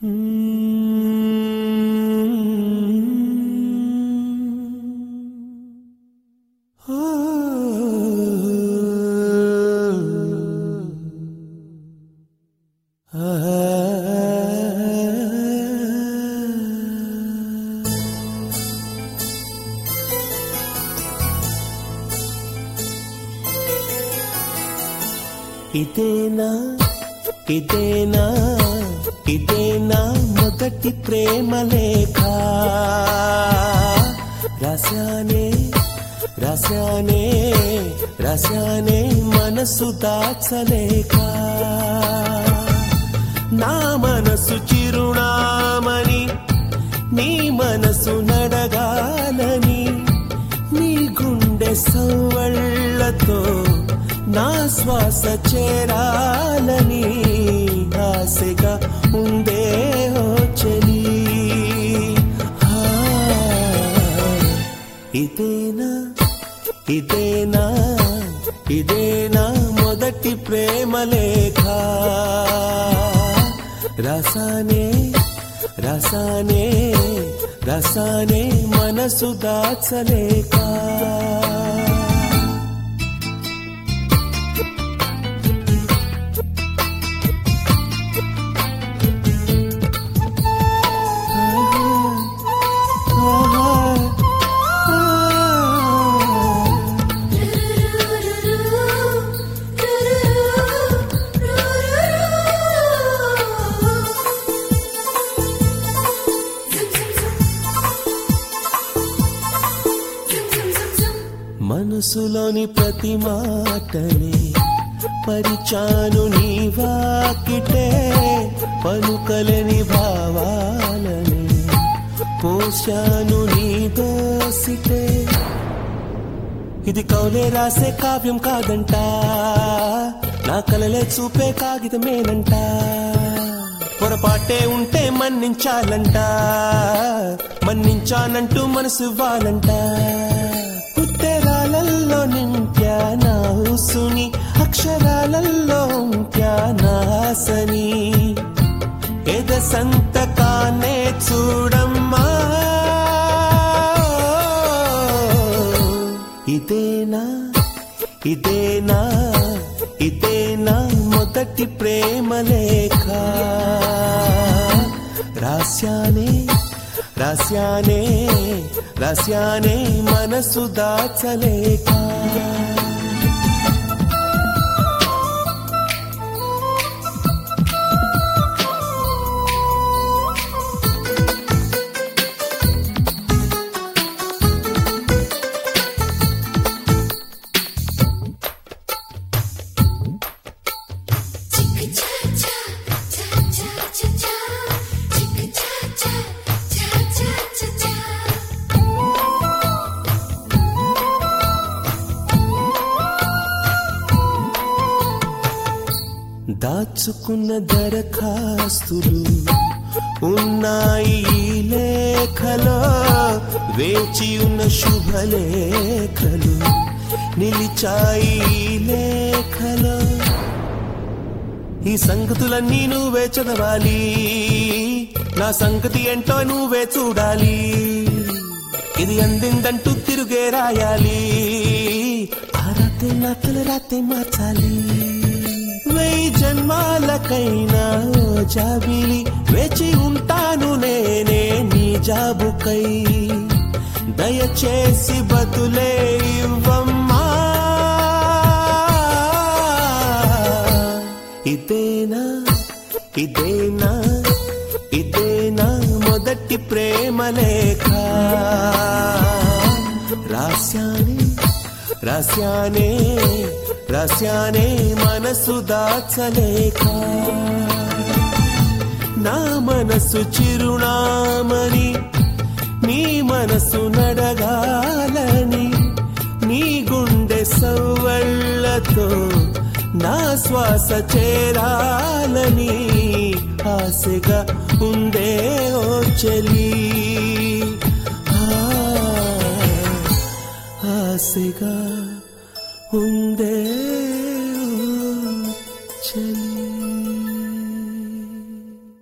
ఇదేనా ఇదేనా ఇదేనా మొదటి ప్రేమ లేఖ రసానే రసానే రసానే మనసు దాచలేక నా మనసు చిరునామని నీ మనసు నడగాలని నీ గుండె సవ్వళ్ళతో నా శ్వాస చేరాలని ఆశగా ఉందే ఓ చెలి ఆ, ఇదేనా ఇదేనా ఇదేనా మొదటి ప్రేమ లేఖ రసానే రసానే రసానే మనసు దాచలేక మనసులోని ప్రతి మాటనే పరిచాను నీ వాకిటే పలుకలేని భావాలని పోశాను నీ దోసిటే ఇది కౌలే రాసే కావ్యం కాదంట నా కలలే చూపే కాగితమేనంట పొరపాటే ఉంటే మన్నించాలంట మన్నించానంటూ మనసు ఇవ్వాలంట ఉత్తరాలలో నింప్యా నా ఊసుని అక్షరాలలో ఉంప్యా నా ఆశని ఎద సంతకానే చూడమ్మా ఇదేనా ఇదేనా ఇదేనా మొదటి ప్రేమ లేఖ రాస్యానే రాస్యానే రాస్యానే మనసు దాచలేక దాచుకున్న దరఖాస్తులు ఉన్నాయి ఈ లేఖలో వేచి ఉన్న శుభలేఖలు నిలిచాయి ఈ లేఖలో ఈ సంగతులన్నీ నువ్వే చదవాలి నా సంగతి ఏంటో నువ్వే చూడాలి ఇది అందిందంటూ తిరుగే రాయాలి ఆ రాతే నా తల రాతే మార్చాలి వెయ్యి జన్మాలకైనా ఓ జాబిలి వేచి ఉంటాను నేనే నీ జాబుకై దయచేసి బదులే ఇవ్వమ్మా ఇదేనా ఇదేనా ఇదేనా మొదటి ప్రేమ లేఖ రాస్యానే రాస్యానే రాస్యానే మనసు దాచలేక నా మనసు చిరునామని నీ మనసు నడగాలని నీ గుండె సవ్వళ్ళతో నా శ్వాస చేరాలని ఆశగా ఉందే ఓ చెలి ఆ, ఆశగా ఉందే